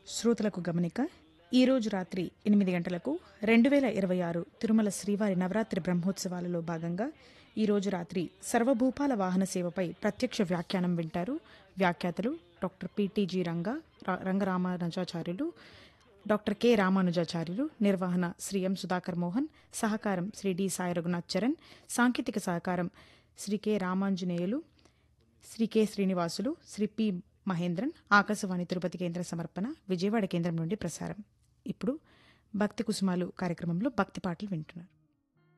శ్రోతలకు గమనిక ఈరోజు రాత్రి ఎనిమిది గంటలకు రెండు వేల ఇరవై ఆరు తిరుమల శ్రీవారి నవరాత్రి బ్రహ్మోత్సవాలలో భాగంగా ఈరోజు రాత్రి సర్వభూపాల వాహన సేవపై ప్రత్యక్ష వ్యాఖ్యానం వింటారు వ్యాఖ్యాతలు డాక్టర్ పిటిజి రంగ రా- రంగరామానుజాచార్యులు డాక్టర్ కె రామానుజాచార్యులు నిర్వహణ శ్రీ ఎం సుధాకర్ మోహన్ సహకారం శ్రీ డి సాయి రఘునాథ్ చరణ్ సాంకేతిక సహకారం Shri K Ramanjaneyulu Shri K Srinivasulu Shri P Mahendran Akashvani Tirupati కేంద్ర సమర్పణ విజయవాడ కేంద్రం నుండి ప్రసారం ఇప్పుడు భక్తి కుసుమాలు కార్యక్రమంలో భక్తి పాటలు వింటున్నారు